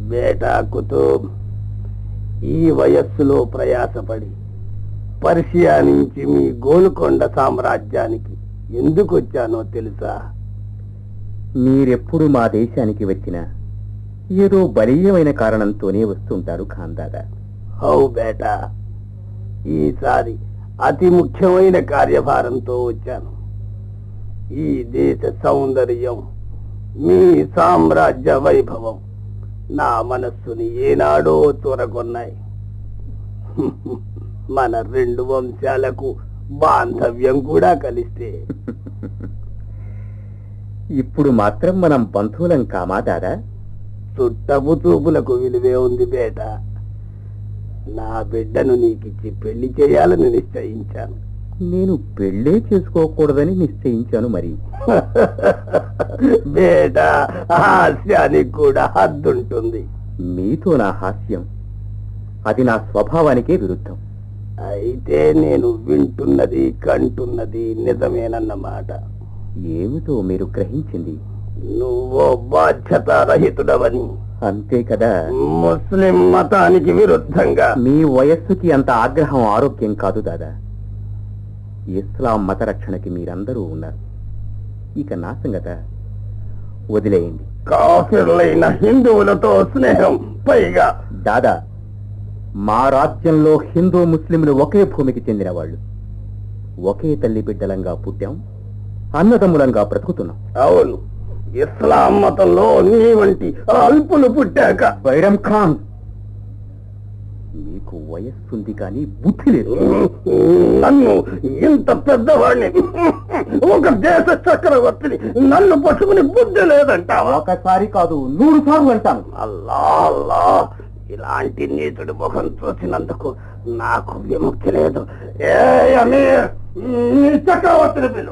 బేటా కుతుబ్ ఈ వయస్సులో ప్రయాసపడి పర్షియా నుంచి మీ గోల్కొండ సామ్రాజ్యానికి ఎందుకు వచ్చానో తెలుసా మీరెప్పుడు మా దేశానికి వచ్చినా ఏదో బలీయమైన కారణంతోనే వస్తుంటారు ఖాందాదా హౌ బేటా ఈసారి అతి ముఖ్యమైన కార్యభారంతో వచ్చాను ఈ దేశ సౌందర్యం మీ సామ్రాజ్య వైభవం నా మనస్సుని ఏనాడో చూరగొన్నాయి మన రెండు వంశాలకు బాంధవ్యం కూడా కలిస్తే ఇప్పుడు మాత్రం మనం బంధువులం కామా దాదా చుట్టపు చూపులకు విలువే ఉంది బేట నా బిడ్డను నీకిచ్చి పెళ్లి చేయాలని నిశ్చయించాను నేను పెళ్ళే చేసుకోకూడదని నిశ్చయించాను మరి బేట హాస్యానికి కూడా హద్దుంటుంది మీతో నా హాస్యం అది నా స్వభావానికే విరుద్ధం అయితే నేను వింటున్నది కంటున్నది నిజమేనన్నమాట ఏమిటో మీరు గ్రహించింది నువ్వో బాధ్యతారహితుడవని అంతే కదా ముస్లిం మతానికి విరుద్ధంగా మీ వయస్సుకి అంత ఆగ్రహం ఆరోగ్యం కాదు దాదా ఇస్లాం మత రక్షణకి మీరందరూ ఉన్నారు ఇక నా సంగత వదిలేయండి కాఫిర్లైన హిందువులతో స్నేహం పైగా దాదా మా రాజ్యంలో హిందూ ముస్లింలు ఒకే భూమికి చెందిన వాళ్ళు ఒకే తల్లి బిడ్డలంగా పుట్టాం అన్నదమ్ములంగా బ్రతుకుతున్నాం అవును ఇస్లాం మతంలో నీ వంటి అల్పులు పుట్టాక బైరం ఖాన్ మీకు వయస్సుంది కానీ బుద్ధి లేదు నన్ను ఇంత పెద్దవాడిని ఒక దేశ చక్రవర్తిని నన్ను పట్టుకుని బుద్ధి లేదంటావా ఒకసారి కాదు నూరు సార్లు అంటాను అల్లా అల్లా ఇలాంటి నీతుడి ముఖం చూసినందుకు నాకు విముక్తి లేదు ఏ అమీర్ నీ చక్రవర్తిని పిలు